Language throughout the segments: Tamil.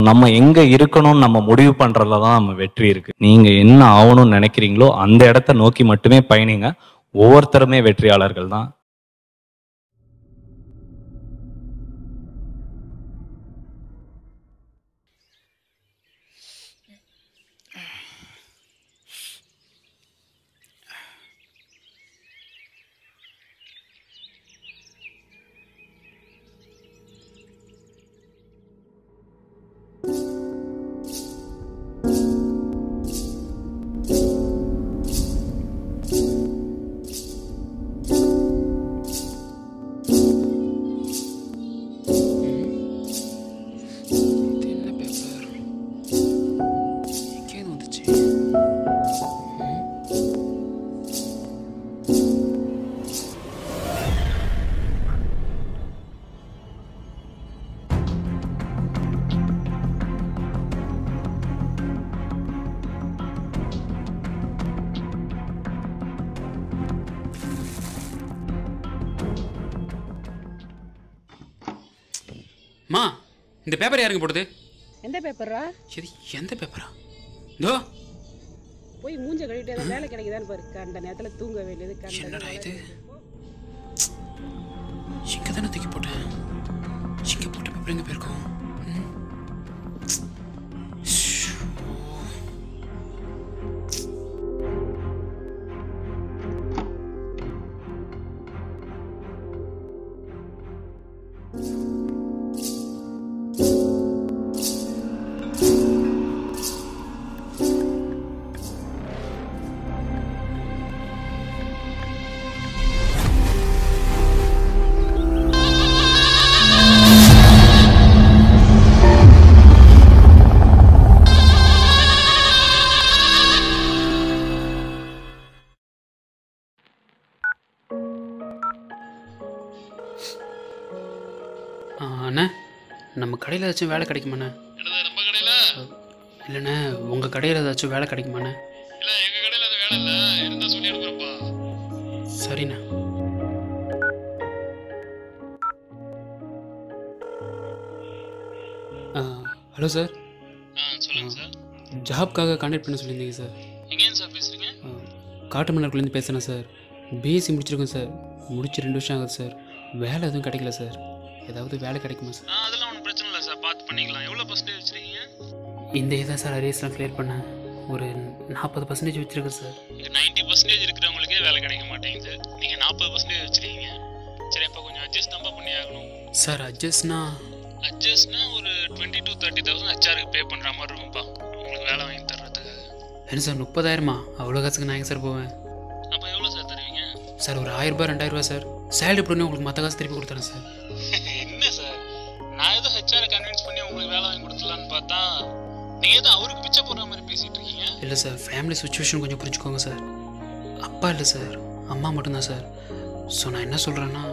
நம்ம எங்க இருக்கணும்னு நம்ம முடிவு பண்றதுல தான் நம்ம வெற்றி இருக்கு நீங்க என்ன ஆகணும்னு நினைக்கிறீங்களோ அந்த இடத்த நோக்கி மட்டுமே பயணிங்க ஒவ்வொருத்தருமே வெற்றியாளர்கள் தான் இது என்ன பேப்பர் எங்கேருந்து வந்துச்சு மா இந்த பேப்பர் யாருங்க போடுது எந்த பேப்பரா இது எந்த பேப்பரா இதோ போய் மூஞ்ச கழுவிட்டு ஏதாவது வேலை கிடைக்குதான்னு பாரு கண்ட நேரத்துல தூங்க வேண்டியது கண்ட என்னடா இது இங்க தானே தூக்கி போட்டேன் இங்க போட்ட பேப்பர் எங்க போயிருக்கோம் ம்? ஷோ. ஆ, அண்ணா நம்ம கடையில் ஏதாச்சும் வேலை கிடைக்குமாண்ணே நம்ம கடையில இல்லைண்ணே உங்கள் கடையில் ஏதாச்சும் வேலை கிடைக்குமாண்ணே இல்ல எங்க கடையில அது வேலை இல்ல இருந்தா சொல்லி அனுப்புறப்பா சரிண்ணே ஆ, ஹலோ சார் ஆ சொல்லுங்க சார் ஜாப்க்காக கான்டாக்ட் பண்ண சொல்லியிருந்தீங்க சார் எங்கேருந்து சார் பேசுறீங்க ஆ, காட்டுமன்னார்குள்ளேருந்து பேசுகிறேன் சார் பிஎஸ்சி முடிச்சிருக்கேன் சார் முடிச்சு ரெண்டு வருஷம் ஆகுது சார் வேலை எதுவும் கிடைக்கல சார் ஏதாவது வேலை கிடைக்குமா சார் ஆ அதெல்லாம் ஒன்றும் பிரச்சனை இல்லை சார் பார்த்து பண்ணிக்கலாம் எவ்வளோ பர்சன்டேஜ் வச்சிருக்கீங்க இந்த இதான் சார் அரியர்ஸ்லாம் கிளியர் பண்ணேன் ஒரு நாற்பது பர்சன்டேஜ் வச்சுருக்கேன் சார் இங்கே நைன்ட்டி பர்சன்டேஜ் இருக்கிறவங்களுக்கே வேலை கிடைக்க மாட்டேங்குது நீங்கள் நாற்பது பர்சன்டேஜ் வச்சிருக்கீங்க சரி அப்போ கொஞ்சம் அட்ஜஸ்ட் தான் பண்ணி ஆகணும் சார் அட்ஜஸ்ட்னா அட்ஜஸ்ட்னா ஒரு டுவெண்ட்டி டு தேர்ட்டி தௌசண்ட் ஹெச்ஆருக்கு பே பண்ணுற மாதிரி இருக்கும்ப்பா உங்களுக்கு வேலை வாங்கி தர்றதுக்கு என்ன சார் முப்பதாயிரமா அவ்வளோ காசுக்கு நான் எங்க சார் போவேன் அப்போ எவ்வளோ சார் தருவீங்க சார் ஒரு ஆயிரரூபா ரெண்டாயிரரூபா சார் சேலரி போடனே உங்களுக்கு மற்ற காசு திருப்பி கொடுத்துறேன் சார் என்ன சார் நான் ஏதோ ஹெச்ஆரை கன்வின்ஸ் பண்ணி உங்களுக்கு வேலை வாங்கி கொடுத்துலான்னு பார்த்தா நீங்கள் ஏதோ அவருக்கு பிச்சை போடுற மாதிரி பேசிகிட்டு இருக்கீங்க இல்லை சார் ஃபேமிலி சுச்சுவேஷன் கொஞ்சம் புரிஞ்சுக்கோங்க சார் அப்பா இல்லை சார் அம்மா மட்டும்தான் சார் ஸோ நான் என்ன சொல்கிறேன்னா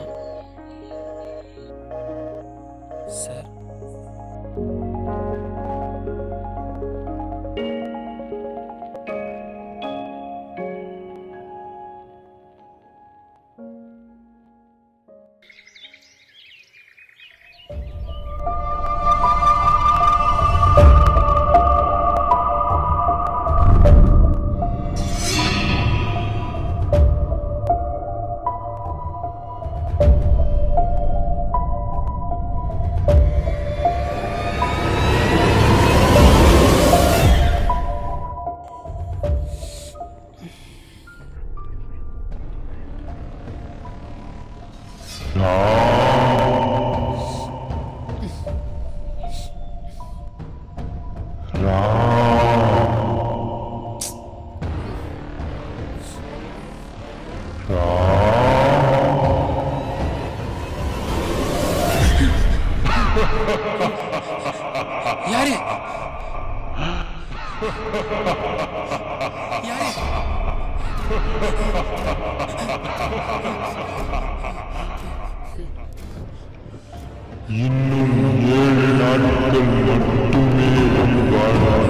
சார் யாரு யாரு இன்னும் ஏழு நாட்கள் மட்டுமே உன் வாழ்வு.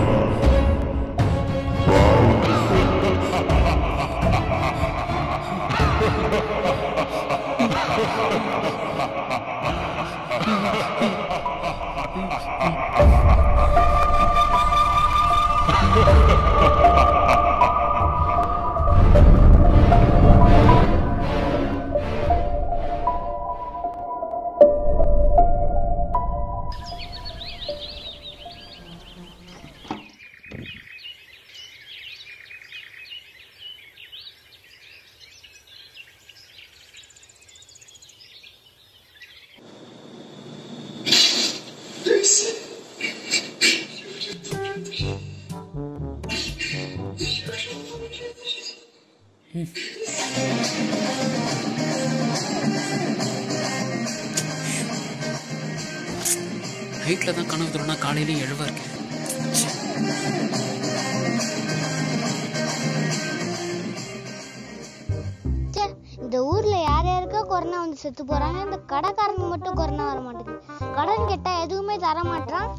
ஆ நைட்டில் தான் கனவு தரணும்னா காலையிலேயும் எழுவா இருக்கு ச்சே இந்த ஊர்ல யார் யாருக்கோ கொரோனா வந்து செத்து போறாங்க இந்த கடைக்காரங்க மட்டும் கொரோனா வர மாட்டேங்குது கடன் கேட்டா எதுவுமே தர மாட்டான்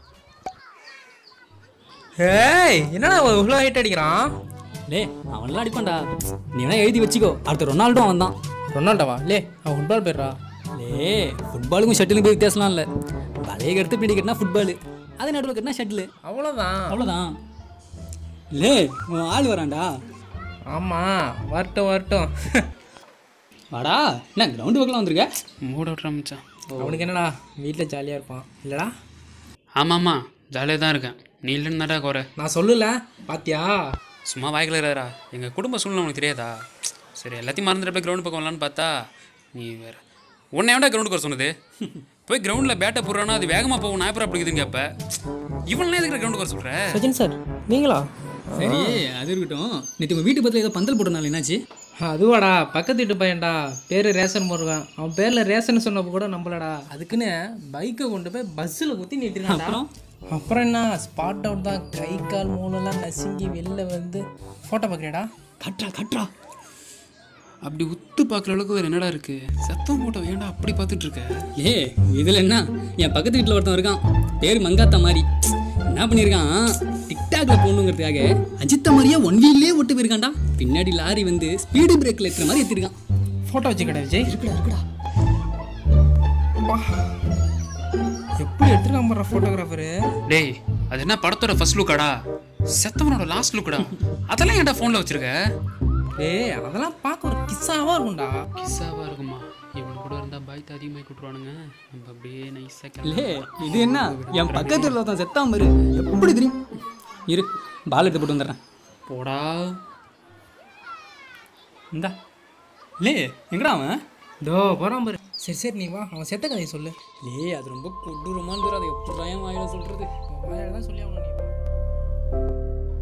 ஏய் என்னடா இவ்வளோ ஹைட் அடிக்கிறான் லே அவன்லாம் அடிப்பான்டா நீ வேணா எழுதி வச்சுக்கோ அடுத்த ரொனால்டோ அவன் தான் ரொனால்டோவா லே அவன் ஃபுட்பால் போயிடுறா லே ஃபுட்பாலுக்கும் ஷட்டிலுக்கும் போய் வித்தியாசம்லாம் இல்லை வலையை கடுத்து பிடி கட்டினா ஃபுட்பாலு அது நடுவில் கட்டினா ஷட்டிலு அவ்வளோதான் அவ்வளோதான் லே உன் ஆள் வரான்டா ஆமாம் வரட்டும் வரட்டும் வாடா என்ன கிரவுண்டு பக்கம் வந்திருக்க மூட விட்றா மச்சான் அவனுக்கு என்னடா வீட்டில் ஜாலியாக இருப்பான் இல்லைடா ஆமாம் ஆமாம் ஜாலியாக தான் இருக்கேன் நீ இல்லைன்னு தான்டா குறை நான் சொல்லல பாத்தியா சும்மா வாய்க்கலரா எங்கள் குடும்ப சூழ்நிலை உனக்கு தெரியாதா சரி எல்லாத்தையும் மறந்துட்டு போய் கிரவுண்ட் பக்கம் வரலான்னு பார்த்தா நீ வேற உன்னை வேண்டா கிரவுண்டுக்கு வர சொன்னது போய் கிரவுண்டில் பேட்டை போடுறானா அது வேகமாக போகும் நான் எப்பறம் பிடிக்குதுங்க அப்போ இவனே எதுக்கு கிரவுண்டுக்கு வர சொல்கிற சஜின் சார் நீங்களா சரி அது இருக்கட்டும் நேற்று உங்கள் வீட்டு பக்கத்தில் ஏதோ பந்தல் போட்டனால என்னாச்சு அதுவாடா பக்கத்து வீட்டு பையன்டா பேர் ரேஷன் முருகன் அவன் பேரில் ரேஷன் சொன்னப்போ கூட நம்பலடா அதுக்குன்னு பைக்கை கொண்டு போய் பஸ்ஸில் குத்தி நிறுத்தினான் அப்புறம்? அப்புறம் என்ன ஸ்பாட் அவுட் தான் கை கால் மூலெல்லாம் நசுங்கி வெளில வந்து ஃபோட்டோ பார்க்குறியாடா கட்றா கட்றா அப்படி உத்து பார்க்குற அளவுக்கு வேறு என்னடா இருக்கு சத்தம் போட்ட ஏன்டா அப்படி பார்த்துட்டு இருக்க ஏ இதில் என்ன என் பக்கத்து வீட்டில் ஒருத்தன் இருக்கான் பேர் மங்காத்தா மாதிரி என்ன பண்ணியிருக்கான் டிக்டாக்ல போகணுங்கிறதுக்காக அஜித்தா மாதிரியே ஒன் வீல்லே ஓட்டு போயிருக்கான்டா பின்னாடி லாரி வந்து ஸ்பீடு பிரேக்கில் ஏற்றுற மாதிரி ஏற்றிருக்கான் ஃபோட்டோ வச்சுக்கடா விஜய் இருக்குடா இருக்குடா எப்படி எடுத்துருக்கான் போடுற ஃபோட்டோகிராஃபரு டேய் அது என்ன படத்தோட ஃபர்ஸ்ட் லுக்காடா செத்தவனோட லாஸ்ட் லுக்குடா அதெல்லாம் ஏன்டா ஃபோனில் வச்சிருக்க ஏய் அதெல்லாம் பார்க்க ஒரு கிஸ்ஸாவாக இருக்கும்டா கிஸ்ஸாவாக இருக்குமா இவனு கூட இருந்தால் பாய்த்து அதிகமாக கூட்டுருவானுங்க நம்ம அப்படியே நைஸாக லே இது என்ன என் பக்கத்து வீட்டில் ஒருத்தன் செத்தான் பாரு எப்படி தெரியும் இரு பால் எடுத்து போட்டு வந்துடுறேன் போடா இந்தா லே எங்கடா அவன் தோ போகிறான் பாரு சரி சரி நீ வா அவன் செத்த கதையை சொல்லு லே அது ரொம்ப கொடூரமான தூரம் அதை எப்படி ஏன் வாயில சொல்கிறது வாயால தான் சொல்லி ஆகணும் நீ வா.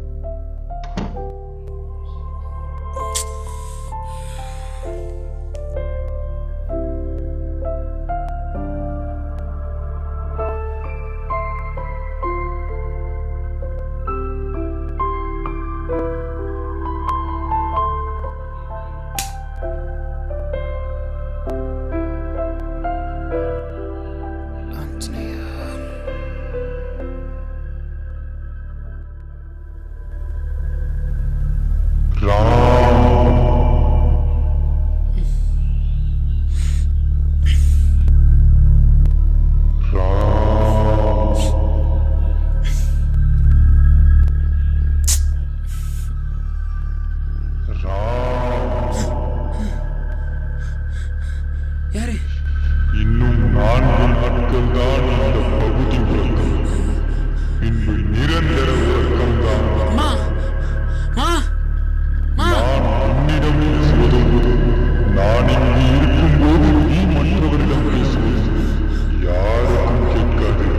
யாரு இன்னும் நான்கு நாட்கள் தான் இந்த பகுதி உறக்கம் பின்பு நிரந்தர உறக்கம்தான் மா மா மா நான் உன்னிடம் பேசுவதும் நான் இங்கு இருக்கும்போது நீ மற்றவரிடம் பேசுவது யாருக்கும் கேட்காது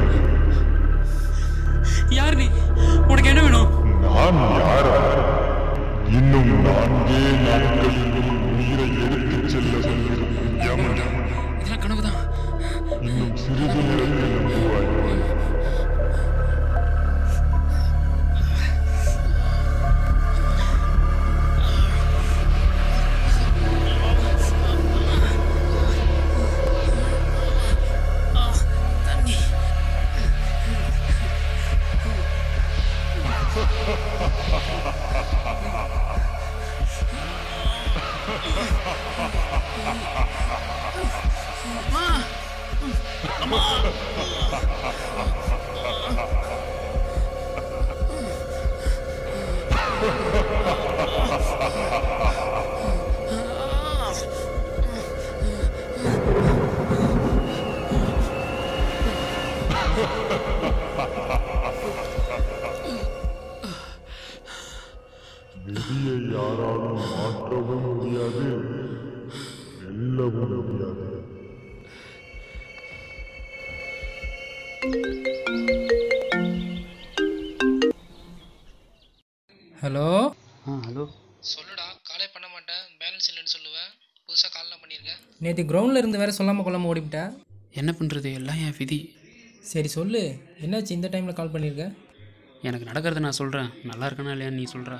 யார் நீ உனக்கு என்ன வேணும் நான் யாரா இன்னும் நான்கே நாட்களில் உன் உயிரை எடுத்துச் செல்ல சொல்லும் யமன் இதெல்லாம் கனவு தான் இன்னும் சிறிது நேரத்தில் நம்புவாய் விதியை யாராலும் மாற்றவும் முடியாது வெல்லவும் முடியாது ஹலோ ஆ ஹலோ சொல்லுடா காலே பண்ண மாட்டேன் பேலன்ஸ் இல்லைன்னு சொல்லுவேன் புதுசாக கால்லாம் பண்ணியிருக்கேன் நேற்று கிரவுண்டில் இருந்து வேற சொல்லாமல் கொள்ளாமல் ஓடிவிட்ட என்ன பண்ணுறது எல்லாம் என் விதி சரி சொல்லு என்னாச்சு இந்த டைமில் கால் பண்ணியிருக்க எனக்கு நடக்கிறத நான் சொல்கிறேன் நல்லா இருக்கனா இல்லையான்னு நீ சொல்கிற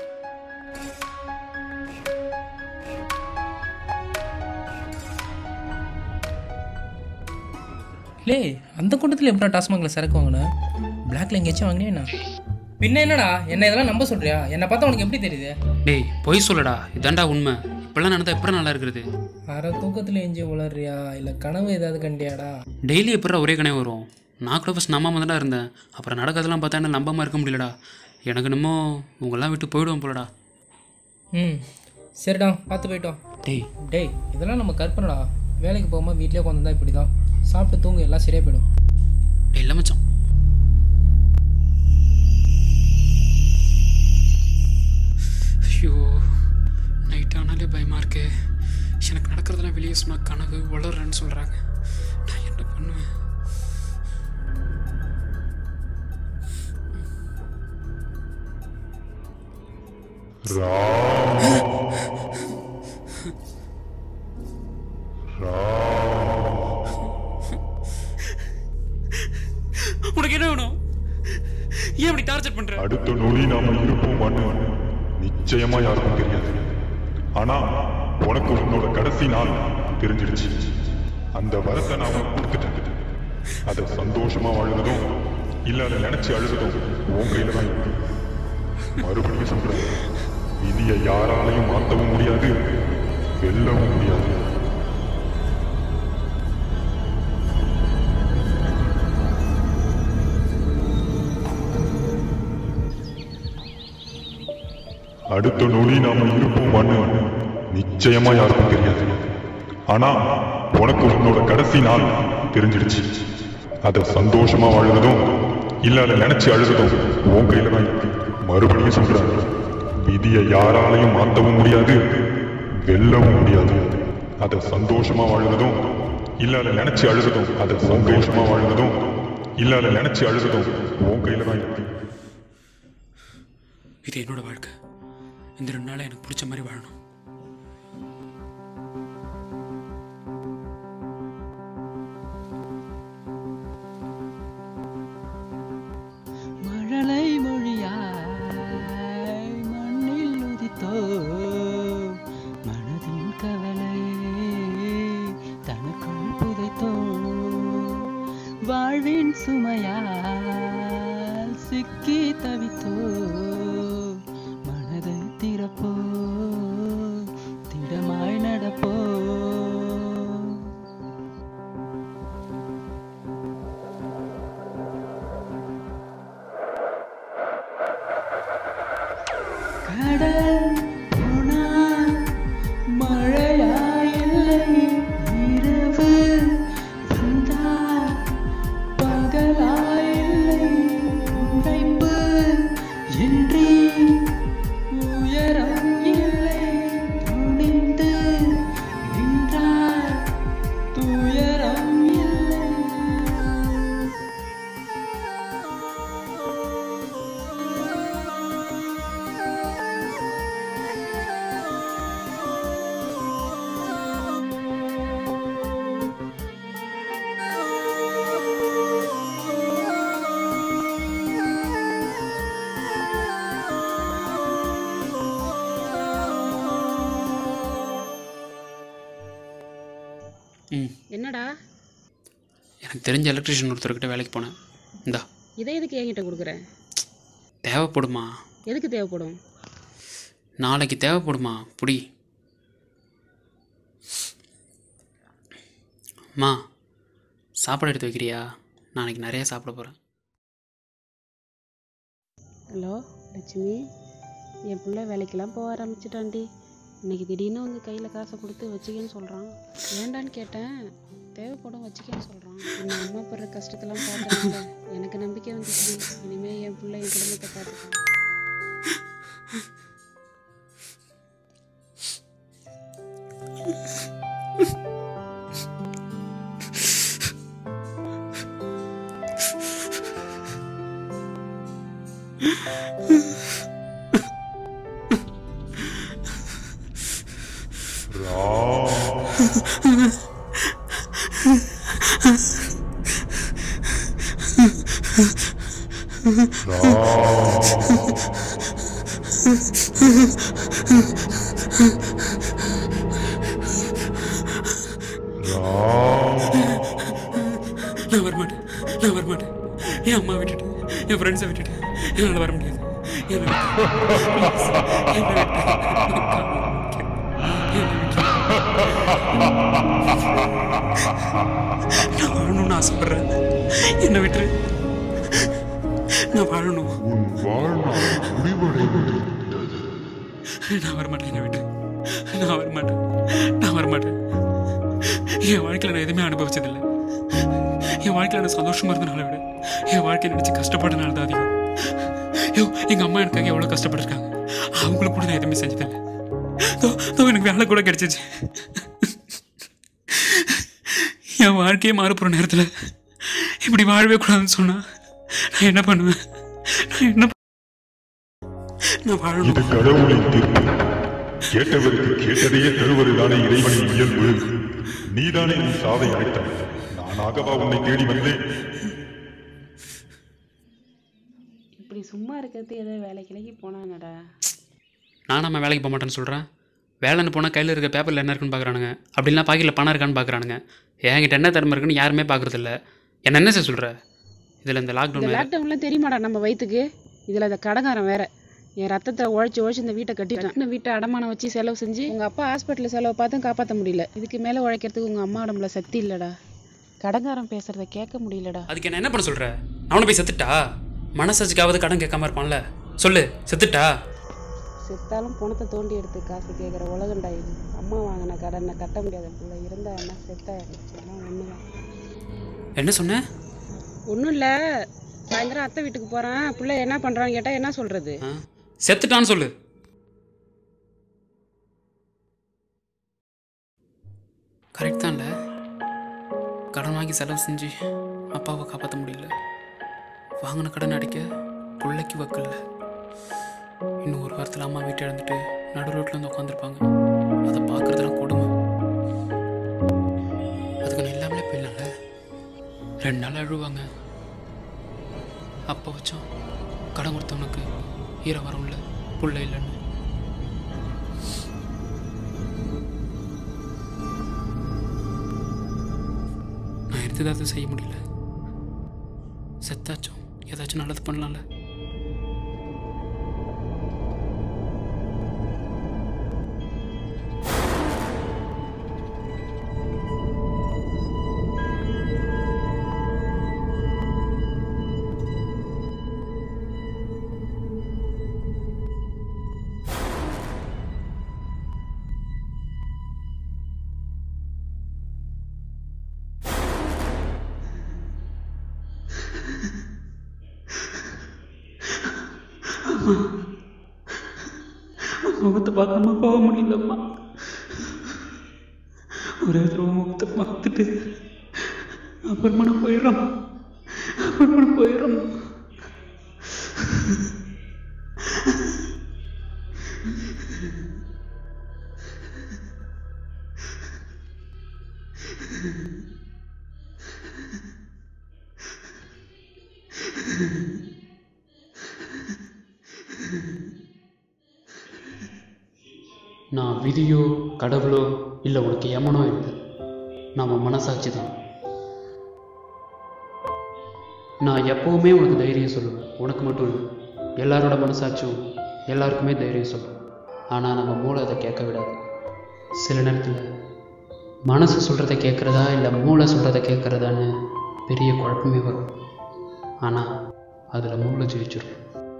லே அந்த கூட்டத்தில் எப்படா டாஸ்மாகில் சரக்கு வாங்கினேன் பிளாக்ல எங்கேயாச்சும் வாங்கினே என்ன பின்ன என்னடா என்ன இதெல்லாம் நம்ப சொல்றியா என்னை பார்த்தா உனக்கு எப்படி தெரியுது டேய் பொய் சொல்லடா இதாண்டா உண்மை இப்படிலாம் நடந்தால் எப்படி நல்லா இருக்கிறது அரை தூக்கத்தில் எஞ்சி உளறியா இல்லை கனவு ஏதாவது கண்டியாடா டெய்லி எப்படா ஒரே கனவு வரும் நான் கூட ஃபஸ்ட் நம்பாம தான்டா இருந்தேன் அப்புறம் நடக்கிறதெல்லாம் பார்த்தா என்ன நம்பாமல் இருக்க முடியலடா எனக்கு என்னமோ உங்களாம் விட்டு போயிடுவோம் போலடா ம் சரிடா பார்த்து போயிட்டோம் டேய் டேய் இதெல்லாம் நம்ம கற்பனைடா வேலைக்கு போகாமல் வீட்லேயே உட்காந்துருந்தா இப்படி தான் சாப்பிட்டு தூங்க எல்லாம் சரியாக போயிடும் டேய் இல்லை மச்சான் ஐயோ நைட் ஆனாலே பயமாக இருக்கு எனக்கு நடக்கிறதெல்லாம் வெளியே சொன்னால் கனவு வளர்றேன்னு சொல்கிறாங்க நான் என்ன பண்ணுவேன் உனக்கு என்ன வேணும் ஏன் இப்படி டார்ச்சர் பண்ற அடுத்த நொடி நாம இருப்போமான்னு நிச்சயமா யாருக்கும் தெரியாது ஆனா உனக்கு உன்னோட கடைசி நாள் தெரிஞ்சிடுச்சு அந்த வரத்தை நான் உனக்கு கொடுத்துட்டேன் அதை சந்தோஷமா வாழுறதும் இல்ல அதை நினைச்சு அழுறதும் உன் கையில தான் இருக்கு மறுபடியும் சொல்றேன் விதியை யாராலையும் மாத்தவும் முடியாது வெல்லவும் முடியாது அடுத்த நொடி நாம இருப்போமான்னு நிச்சயமா யாருக்கும் தெரியாது ஆனா உனக்கு உன்னோட கடைசி நாள் தெரிஞ்சிடுச்சு அதை சந்தோஷமா வாழுறதும் இல்ல அதை நினைச்சு அழுறதும் உன் கையில தான் இருக்கு மறுபடியும் சொல்றேன் விதியை யாராலையும் மாத்தவும் முடியாது வெல்லவும் முடியாது அதை சந்தோஷமா வாழுறதும் இல்ல அதை நினைச்சு அழுறதும் அதை சந்தோஷமா வாழுறதும் இல்ல அதை நினைச்சு அழுறதும் உன் கையில தான் இருக்கு இது என்னோட வாழ்க்கை இந்த ரெண்டு நாளை எனக்கு பிடிச்ச மாதிரி வாழணும் மழலை மொழியாய் மண்ணில் உதித்தோ மனதின் கவலை தனக்குள் புதைத்தோ வாழ்வின் சுமையால் சிக்கி தவித்தோ மனதை திறப்போ திடமாய் நடப்போ கடல் போனால் மழையாயில்லை இரவு வந்தால் பகலாயில்லை உழைப்பு இன்றி உயரம் இல்லை துணிந்து நின்றால் துயரம் இல்லை ம் என்னடா எனக்கு தெரிஞ்ச எலக்ட்ரிஷியன் ஒருத்தர்கிட்ட வேலைக்கு போனேன் இந்தா இதை எதுக்கு என்கிட்ட கொடுக்குற தேவைப்படுமா எதுக்கு தேவைப்படும் நாளைக்கு தேவைப்படுமா புடி அம்மா சாப்பாடு எடுத்து வைக்கிறியா நாளைக்கு நிறைய சாப்பிட போகிறேன் ஹலோ லட்சுமி என் பிள்ளை வேலைக்கெல்லாம் போக ஆரம்பிச்சிட்டான்டி இன்னைக்கு திடீர்னு உங்கள் கையில் காசை கொடுத்து வச்சுக்கன்னு சொல்கிறான் வேண்டான்னு கேட்டேன் தேவைப்படும் வச்சுக்கன்னு சொல்கிறான் என் அம்மா படுற கஷ்டத்தெல்லாம் பார்த்தனால எனக்கு நம்பிக்கை வந்துச்சு இனிமேல் என் பிள்ளை என் குடும்பத்தை பார்த்துப்பான் நான் வரமாட்டேன் நான் வரமாட்டேன் என் அம்மா விட்டுட்டு என் ஃப்ரெண்ட்ஸை விட்டுட்டு என்னால் வர முடியாது என்னை விட்டு. Please, என்னை விட்டு. நான் வாழணும்னு ஆசைப்படுறேன் என்னை விட்டு நான் வாழணும் நான் வரமாட்டேன் என்னை விட்டு நான் வரமாட்டேன் நான் வரமாட்டேன் என் வாழ்க்கையில் நான் எதுவுமே அனுபவிச்சதில்லை என் வாழ்க்கையில் நான் சந்தோஷமா இருந்தனால விட என் வாழ்க்கையை நினைச்சு கஷ்டப்பட்டனால தான் அதிகம் ஐயோ எங்க அம்மா எனக்காக எவ்வளவு கஷ்டப்பட்டிருக்காங்க அவங்களுக்கு கூட நான் எதுவுமே செஞ்சதில்லை தோ தோ எனக்கு வேலை கூட கிடைச்சிச்சு என் வாழ்க்கையே மாறப்போற நேரத்துல இப்படி வாழவே கூடாதுன்னு சொன்னா நான் என்ன பண்ணுவேன் நான் என்ன நான் வாழணும் இது கடவுளின் தீர்ப்பு கேட்டவருக்கு கேட்டதையே தருவதுதானே இறைவனின் இயல்பு நீதானே நீ சாதை அழைத்தாய் நானாகவா உன்னை தேடி வந்தேன் இப்படி சும்மா இருக்கிறது ஏதோ வேலைக்கு கிளைக்கு போனாங்கடா நான் நம்ம வேலைக்கு போக மாட்டேன்னு சொல்கிறேன் வேலைன்னு போனால் கையில் இருக்க பேப்பரில் என்ன இருக்குன்னு பார்க்குறானுங்க அப்படின்னா பாக்கெட்டில் பணம் இருக்கான்னு பார்க்குறானுங்க என்கிட்ட என்ன திறமை இருக்குன்னு யாருமே பார்க்குறதில்ல என்ன என்ன சார் சொல்கிற இதில் இந்த இந்த லாக்டவுன் லாக்டவுன்லாம் தெரியுமாடா நம்ம வயிற்றுக்கு இதில் இந்த கடங்காரன் வேற என் ரத்தத்தை உழைச்சி உழைச்சி இந்த வீட்டை கட்டிட்டான் இந்த வீட்டை அடமானம் வச்சு செலவு செஞ்சு உங்கள் அப்பா ஹாஸ்பிட்டல் செலவு பார்த்தும் காப்பாற்ற முடியல இதுக்கு மேலே உழைக்கிறதுக்கு உங்கள் அம்மா உடம்புல சக்தி இல்லைடா கடங்காரன் பேசுறத கேட்க முடியலடா அதுக்கு என்ன என்ன பண்ண சொல்கிற அவனை போய் செத்துட்டா மனசாட்சிக்காவது கடன் கேட்காம இருப்பான்ல சொல்லு செத்துட்டா செத்தாலும் பணத்தை தோண்டி எடுத்து காசு கேட்குற உலகண்டா இது அம்மா வாங்கின கடனை கட்ட முடியாத பிள்ளை இருந்தா என்ன செத்தா எல்லாம் ஒன்று தான் என்ன சொன்ன ஒன்றும் இல்லை சாயந்தரம் அத்தை வீட்டுக்கு போகிறேன் பிள்ளை என்ன பண்ணுறான்னு கேட்டால் என்ன சொல்கிறது செத்துட்டான்னு சொல்லு கரெக்ட் தான்ல கடன் வாங்கி செலவு செஞ்சு அப்பாவை காப்பாற்ற முடியல வாங்கின கடன் அடைக்க பிள்ளைக்கு வக்கில்ல இன்னும் ஒரு வாரத்தில் அம்மா வீட்டை இழந்துட்டு நடு ரோட்டில் வந்து உட்காந்துருப்பாங்க அதை பார்க்குறதுலாம் கொடுமை அதுக்கு நான் இல்லாமலே போயிடலாம்ல ரெண்டு நாள் அழுவாங்க அப்போ வச்சோம் கடன் கொடுத்தவனுக்கு ஈர வரும்ல புள்ள இல்லைன்னு நான் எடுத்து ஏதாவது செய்ய முடியல செத்தாச்சும் ஏதாச்சும் நல்லது பண்ணலாம்ல முகத்தை பார்க்காம போக முடியலம்மா ஒரே தடவை முகத்தை பார்த்துட்டு அப்புறமா நான் போயிடுறோம் அப்புறமா நான் போயிடுறோம் நான் விதியோ கடவுளோ இல்லை உனக்கு யமனோ இல்லை நாம் மனசாட்சி தான் நான் எப்போவுமே உனக்கு தைரியம் சொல்லுவேன் உனக்கு மட்டும் இல்லை எல்லாரோட மனசாட்சியும் எல்லாருக்குமே தைரியம் சொல்லும் ஆனால் நம்ம மூளை அதை கேட்க விடாது சில நேரத்தில் மனசு சொல்கிறத கேட்குறதா இல்லை மூளை சொல்கிறத கேட்குறதான்னு பெரிய குழப்பமே வரும் ஆனால் அதில் மூளை ஜெயிச்சிடும்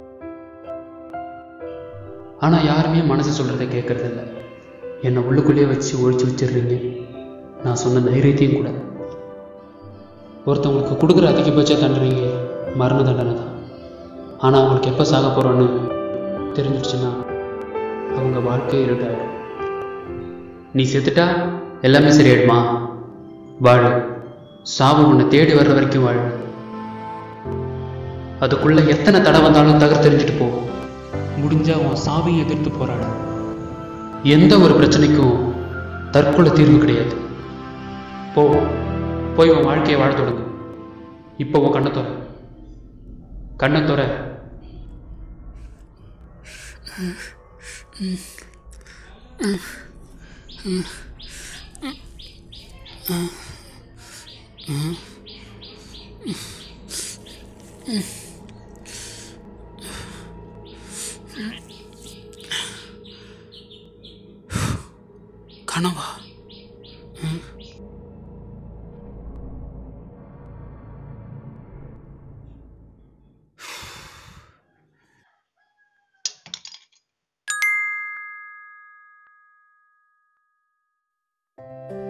ஆனால் யாருமே மனசு சொல்கிறத கேட்குறதில்ல என்னை உள்ளுக்குள்ளேயே வச்சு ஒழிச்சு வச்சிடுறீங்க நான் சொன்ன தைரியத்தையும் கூட ஒருத்தவங்களுக்கு கொடுக்குற அதிகபட்ச தண்டனைங்க மரண தண்டனை தான் ஆனால் அவங்களுக்கு எப்போ சாக போகிறோன்னு தெரிஞ்சிடுச்சுன்னா அவங்க வாழ்க்கையே இருட்டாயிடும் நீ செத்துட்டா எல்லாமே சரியாயிடுமா வாழு சாவு உன்னை தேடி வர்ற வரைக்கும் வாழு அதுக்குள்ள எத்தனை தடை வந்தாலும் தகர்த்தெறிஞ்சிட்டு போ முடிஞ்சா உன் சாவையும் எதிர்த்து போராடு எந்த ஒரு பிரச்சனைக்கும் தற்கொலை தீர்வு கிடையாது போ போய் உன் வாழ்க்கையை வாழ தொடங்கு இப்போ உன் கண்ணை துற கண்ணை துற கனவா ஆ